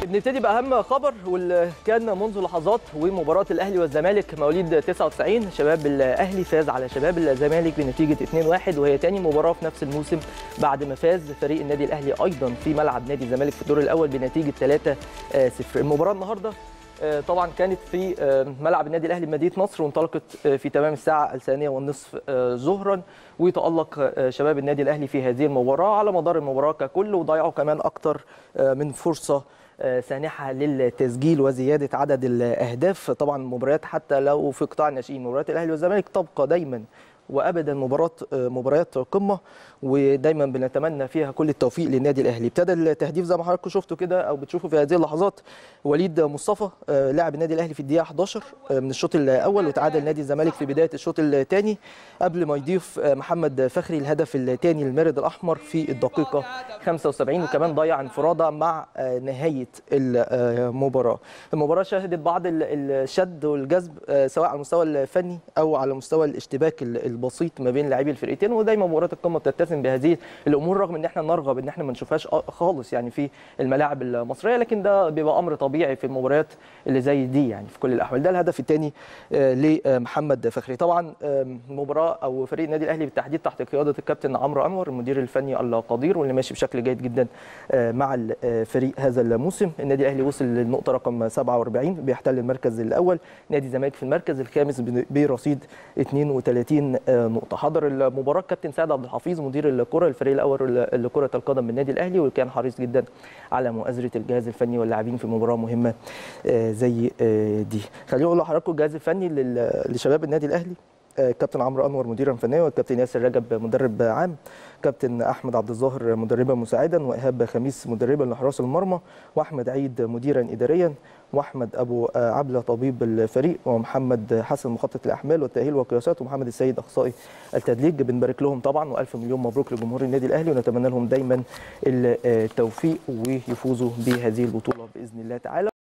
نبتدي باهم خبر واللي كان منذ لحظات ومباراه الاهلي والزمالك مواليد 99 شباب الاهلي فاز على شباب الزمالك بنتيجه 2-1 وهي ثاني مباراه في نفس الموسم بعد ما فاز فريق النادي الاهلي ايضا في ملعب نادي الزمالك في الدور الاول بنتيجه 3-0 المباراه النهارده طبعا كانت في ملعب النادي الاهلي بمدينه نصر وانطلقت في تمام الساعه الثانيه والنصف ظهرا وتالق شباب النادي الاهلي في هذه المباراه على مدار المباراه ككل وضيعوا كمان اكثر من فرصه سانحه للتسجيل وزياده عدد الاهداف طبعا مباريات حتى لو في قطاع الناشئين مباريات الاهلي والزمالك تبقى دايما وابدا مباراه مباريات قمه ودايما بنتمنى فيها كل التوفيق للنادي الاهلي ابتدى التهديف زي ما حضراتكم شفتوا كده او بتشوفوا في هذه اللحظات وليد مصطفى لاعب النادي الاهلي في الدقيقه 11 من الشوط الاول وتعادل نادي الزمالك في بدايه الشوط الثاني قبل ما يضيف محمد فخري الهدف الثاني للمارد الاحمر في الدقيقه 75 وكمان ضيع انفراده مع نهايه المباراه المباراه شهدت بعض الشد والجذب سواء على المستوى الفني او على مستوى الاشتباك البسيط ما بين لاعبي الفرقتين ودايما مباراه القمه بتتسم بهذه الامور رغم ان احنا نرغب ان احنا ما نشوفهاش خالص يعني في الملاعب المصريه لكن ده بيبقى امر طبيعي في المباريات اللي زي دي يعني في كل الاحوال ده الهدف الثاني لمحمد فخري طبعا المباراه او فريق النادي الاهلي بالتحديد تحت قياده الكابتن عمرو انور المدير الفني القدير واللي ماشي بشكل جيد جدا مع الفريق هذا الموسم النادي الاهلي وصل للنقطه رقم 47 بيحتل المركز الاول نادي الزمالك في المركز الخامس برصيد 32 نقطه حضر المباراه كابتن سعد عبد الحفيظ مدير الكره الفريق الاول لكره القدم بالنادي الاهلي وكان حريص جدا على مؤازره الجهاز الفني واللاعبين في مباراه مهمه زي دي خليني اقول لحضراتكم الجهاز الفني لشباب النادي الاهلي كابتن عمرو انور مديرا فنيا والكابتن ياسر رجب مدرب عام كابتن احمد عبد الظاهر مدربا مساعدا وايهاب خميس مدربا لحراس المرمى واحمد عيد مديرا اداريا واحمد ابو عبله طبيب الفريق ومحمد حسن مخطط الاحمال والتاهيل والقياسات ومحمد السيد اخصائي التدليج بنبارك لهم طبعا والف مليون مبروك لجمهور النادي الاهلي ونتمنى لهم دايما التوفيق ويفوزوا بهذه البطوله باذن الله تعالى